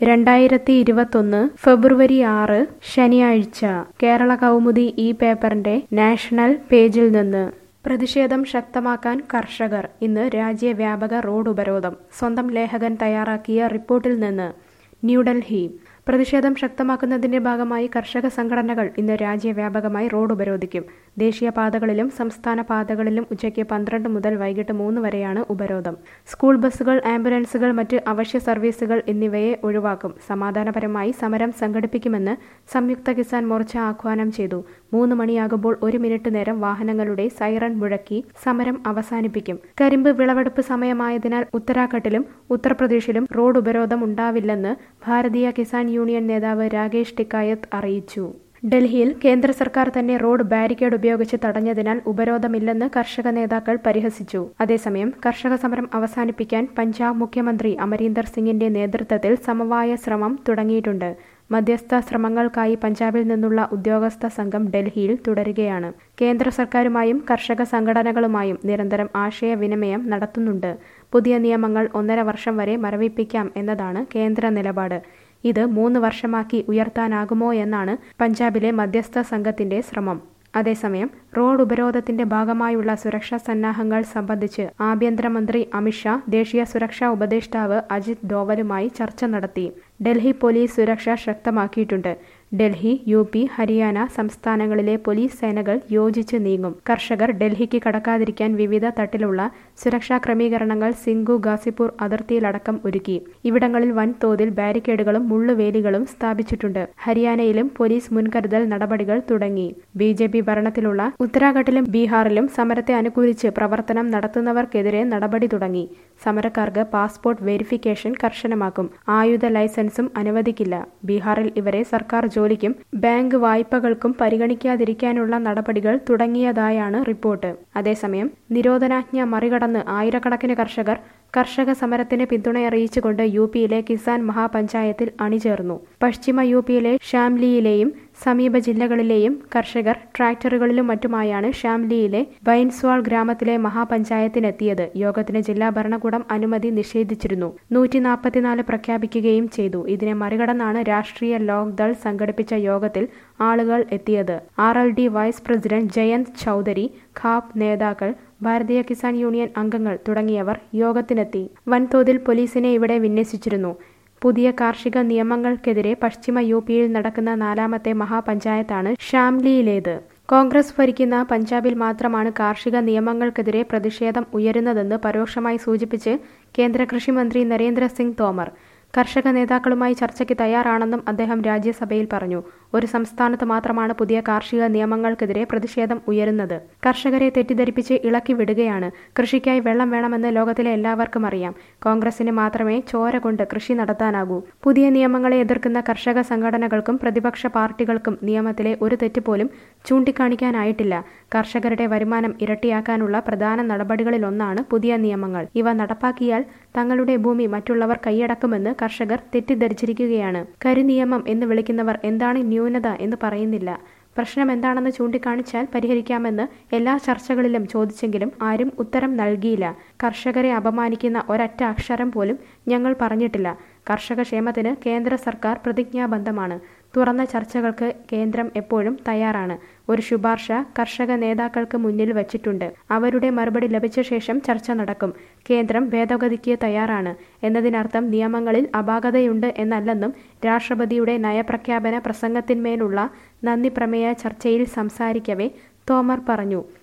രണ്ടായിരത്തി ഇരുപത്തൊന്ന് ഫെബ്രുവരി ആറ് ശനിയാഴ്ച കേരള കൗമുദി ഈ പേപ്പറിന്റെ നാഷണൽ പേജിൽ നിന്ന് പ്രതിഷേധം ശക്തമാക്കാൻ കർഷകർ ഇന്ന് രാജ്യവ്യാപക റോഡ് ഉപരോധം സ്വന്തം ലേഖകൻ തയ്യാറാക്കിയ റിപ്പോർട്ടിൽ നിന്ന് ന്യൂഡൽഹി പ്രതിഷേധം ശക്തമാക്കുന്നതിന്റെ ഭാഗമായി കർഷക സംഘടനകൾ ഇന്ന് രാജ്യവ്യാപകമായി റോഡ് ഉപരോധിക്കും ദേശീയ പാതകളിലും സംസ്ഥാന പാതകളിലും ഉച്ചയ്ക്ക് പന്ത്രണ്ട് മുതൽ വൈകിട്ട് മൂന്ന് വരെയാണ് ഉപരോധം സ്കൂൾ ബസ്സുകൾ ആംബുലൻസുകൾ മറ്റ് അവശ്യ സർവീസുകൾ എന്നിവയെ ഒഴിവാക്കും സമാധാനപരമായി സമരം സംഘടിപ്പിക്കുമെന്ന് സംയുക്ത കിസാൻ മോർച്ച ആഹ്വാനം ചെയ്തു മൂന്ന് മണിയാകുമ്പോൾ ഒരു മിനിറ്റ് നേരം വാഹനങ്ങളുടെ സൈറൺ മുഴക്കി സമരം അവസാനിപ്പിക്കും കരിമ്പ് വിളവെടുപ്പ് സമയമായതിനാൽ ഉത്തരാഖണ്ഡിലും ഉത്തർപ്രദേശിലും റോഡ് ഉപരോധം ഉണ്ടാവില്ലെന്ന് ഭാരതീയ കിസാൻ യൂണിയൻ നേതാവ് രാകേഷ് ടിക്കായത്ത് അറിയിച്ചു ഡൽഹിയിൽ കേന്ദ്ര സർക്കാർ തന്നെ റോഡ് ബാരിക്കേഡ് ഉപയോഗിച്ച് തടഞ്ഞതിനാൽ ഉപരോധമില്ലെന്ന് കർഷക നേതാക്കൾ പരിഹസിച്ചു അതേസമയം കർഷക സമരം അവസാനിപ്പിക്കാൻ പഞ്ചാബ് മുഖ്യമന്ത്രി അമരീന്ദർ സിംഗിന്റെ നേതൃത്വത്തിൽ സമവായ ശ്രമം തുടങ്ങിയിട്ടുണ്ട് മധ്യസ്ഥ ശ്രമങ്ങൾക്കായി പഞ്ചാബിൽ നിന്നുള്ള ഉദ്യോഗസ്ഥ സംഘം ഡൽഹിയിൽ തുടരുകയാണ് കേന്ദ്ര സർക്കാരുമായും കർഷക സംഘടനകളുമായും നിരന്തരം ആശയവിനിമയം നടത്തുന്നുണ്ട് പുതിയ നിയമങ്ങൾ ഒന്നര വർഷം വരെ മരവിപ്പിക്കാം എന്നതാണ് കേന്ദ്ര നിലപാട് ഇത് മൂന്ന് വർഷമാക്കി ഉയർത്താനാകുമോ എന്നാണ് പഞ്ചാബിലെ മധ്യസ്ഥ സംഘത്തിന്റെ ശ്രമം അതേസമയം റോഡ് ഉപരോധത്തിന്റെ ഭാഗമായുള്ള സുരക്ഷാ സന്നാഹങ്ങൾ സംബന്ധിച്ച് ആഭ്യന്തരമന്ത്രി അമിത്ഷാ ദേശീയ സുരക്ഷാ ഉപദേഷ്ടാവ് അജിത് ഡോവലുമായി ചർച്ച നടത്തി ഡൽഹി പോലീസ് സുരക്ഷ ശക്തമാക്കിയിട്ടുണ്ട് ഡൽഹി യു പി ഹരിയാന സംസ്ഥാനങ്ങളിലെ പോലീസ് സേനകൾ യോജിച്ച് നീങ്ങും കർഷകർ ഡൽഹിക്ക് കടക്കാതിരിക്കാൻ വിവിധ തട്ടിലുള്ള സുരക്ഷാ ക്രമീകരണങ്ങൾ സിംഗു ഗാസിപൂർ അതിർത്തിയിലടക്കം ഒരുക്കി ഇവിടങ്ങളിൽ വൻതോതിൽ ബാരിക്കേഡുകളും മുള്ളുവേലികളും സ്ഥാപിച്ചിട്ടുണ്ട് ഹരിയാനയിലും പോലീസ് മുൻകരുതൽ നടപടികൾ തുടങ്ങി ബി ജെ പി ഭരണത്തിലുള്ള ഉത്തരാഖണ്ഡിലും ബീഹാറിലും സമരത്തെ അനുകൂലിച്ച് പ്രവർത്തനം നടത്തുന്നവർക്കെതിരെ നടപടി തുടങ്ങി സമരക്കാർക്ക് പാസ്പോർട്ട് വെരിഫിക്കേഷൻ കർശനമാക്കും ആയുധ ലൈസൻസും അനുവദിക്കില്ല ബീഹാറിൽ ഇവരെ സർക്കാർ ജോലിക്കും ബാങ്ക് വായ്പകൾക്കും പരിഗണിക്കാതിരിക്കാനുള്ള നടപടികൾ തുടങ്ങിയതായാണ് റിപ്പോർട്ട് അതേസമയം നിരോധനാജ്ഞ മറികടന്ന് ആയിരക്കണക്കിന് കർഷകർ കർഷക സമരത്തിന് പിന്തുണയറിയിച്ചുകൊണ്ട് യു പിയിലെ കിസാൻ മഹാപഞ്ചായത്തിൽ അണിചേർന്നു പശ്ചിമ യു പിയിലെ ഷാംലിയിലെയും സമീപ ജില്ലകളിലെയും കർഷകർ ട്രാക്ടറുകളിലും മറ്റുമായാണ് ഷാംലിയിലെ ബൈൻസ്വാൾ ഗ്രാമത്തിലെ മഹാപഞ്ചായത്തിനെത്തിയത് യോഗത്തിന് ജില്ലാ ഭരണകൂടം അനുമതി നിഷേധിച്ചിരുന്നു നൂറ്റി നാൽപ്പത്തിനാല് പ്രഖ്യാപിക്കുകയും ചെയ്തു ഇതിനെ മറികടന്നാണ് രാഷ്ട്രീയ ലോക്ദൾ സംഘടിപ്പിച്ച യോഗത്തിൽ ആളുകൾ എത്തിയത് R L D vice president Jayant Chaudhary Khap നേതാക്കൾ ഭാരതീയ കിസാൻ യൂണിയൻ അംഗങ്ങൾ തുടങ്ങിയവർ യോഗത്തിനെത്തി വൻതോതിൽ പോലീസിനെ ഇവിടെ വിന്യസിച്ചിരുന്നു പുതിയ കാർഷിക നിയമങ്ങൾക്കെതിരെ പശ്ചിമ യു പിയിൽ നടക്കുന്ന നാലാമത്തെ മഹാപഞ്ചായത്താണ് ഷാംലിയിലേത് കോൺഗ്രസ് ഭരിക്കുന്ന പഞ്ചാബിൽ മാത്രമാണ് കാർഷിക നിയമങ്ങൾക്കെതിരെ പ്രതിഷേധം ഉയരുന്നതെന്ന് പരോക്ഷമായി സൂചിപ്പിച്ച് കേന്ദ്ര കൃഷിമന്ത്രി നരേന്ദ്ര സിംഗ് തോമർ കർഷക നേതാക്കളുമായി ചർച്ചയ്ക്ക് തയ്യാറാണെന്നും അദ്ദേഹം രാജ്യസഭയിൽ പറഞ്ഞു ഒരു സംസ്ഥാനത്ത് മാത്രമാണ് പുതിയ കാർഷിക നിയമങ്ങൾക്കെതിരെ പ്രതിഷേധം ഉയരുന്നത് കർഷകരെ തെറ്റിദ്ധരിപ്പിച്ച് ഇളക്കി വിടുകയാണ് കൃഷിക്കായി വെള്ളം വേണമെന്ന് ലോകത്തിലെ എല്ലാവർക്കും അറിയാം കോൺഗ്രസിന് മാത്രമേ ചോര കൊണ്ട് കൃഷി നടത്താനാകൂ പുതിയ നിയമങ്ങളെ എതിർക്കുന്ന കർഷക സംഘടനകൾക്കും പ്രതിപക്ഷ പാർട്ടികൾക്കും നിയമത്തിലെ ഒരു തെറ്റ് പോലും ചൂണ്ടിക്കാണിക്കാനായിട്ടില്ല കർഷകരുടെ വരുമാനം ഇരട്ടിയാക്കാനുള്ള പ്രധാന നടപടികളിലൊന്നാണ് പുതിയ നിയമങ്ങൾ ഇവ നടപ്പാക്കിയാൽ തങ്ങളുടെ ഭൂമി മറ്റുള്ളവർ കൈയടക്കുമെന്ന് കർഷകർ തെറ്റിദ്ധരിച്ചിരിക്കുകയാണ് കരിനിയമം എന്ന് വിളിക്കുന്നവർ എന്താണ് ന്യൂനത എന്ന് പറയുന്നില്ല പ്രശ്നം എന്താണെന്ന് ചൂണ്ടിക്കാണിച്ചാൽ പരിഹരിക്കാമെന്ന് എല്ലാ ചർച്ചകളിലും ചോദിച്ചെങ്കിലും ആരും ഉത്തരം നൽകിയില്ല കർഷകരെ അപമാനിക്കുന്ന ഒരൊറ്റ അക്ഷരം പോലും ഞങ്ങൾ പറഞ്ഞിട്ടില്ല കർഷക ക്ഷേമത്തിന് കേന്ദ്ര സർക്കാർ പ്രതിജ്ഞാബദ്ധമാണ് തുറന്ന ചർച്ചകൾക്ക് കേന്ദ്രം എപ്പോഴും തയ്യാറാണ് ഒരു ശുപാർശ കർഷക നേതാക്കൾക്ക് മുന്നിൽ വച്ചിട്ടുണ്ട് അവരുടെ മറുപടി ലഭിച്ച ശേഷം ചർച്ച നടക്കും കേന്ദ്രം ഭേദഗതിക്ക് തയ്യാറാണ് എന്നതിനർത്ഥം നിയമങ്ങളിൽ അപാകതയുണ്ട് എന്നല്ലെന്നും രാഷ്ട്രപതിയുടെ നയപ്രഖ്യാപന പ്രസംഗത്തിന്മേലുള്ള നന്ദി പ്രമേയ ചർച്ചയിൽ സംസാരിക്കവേ തോമർ പറഞ്ഞു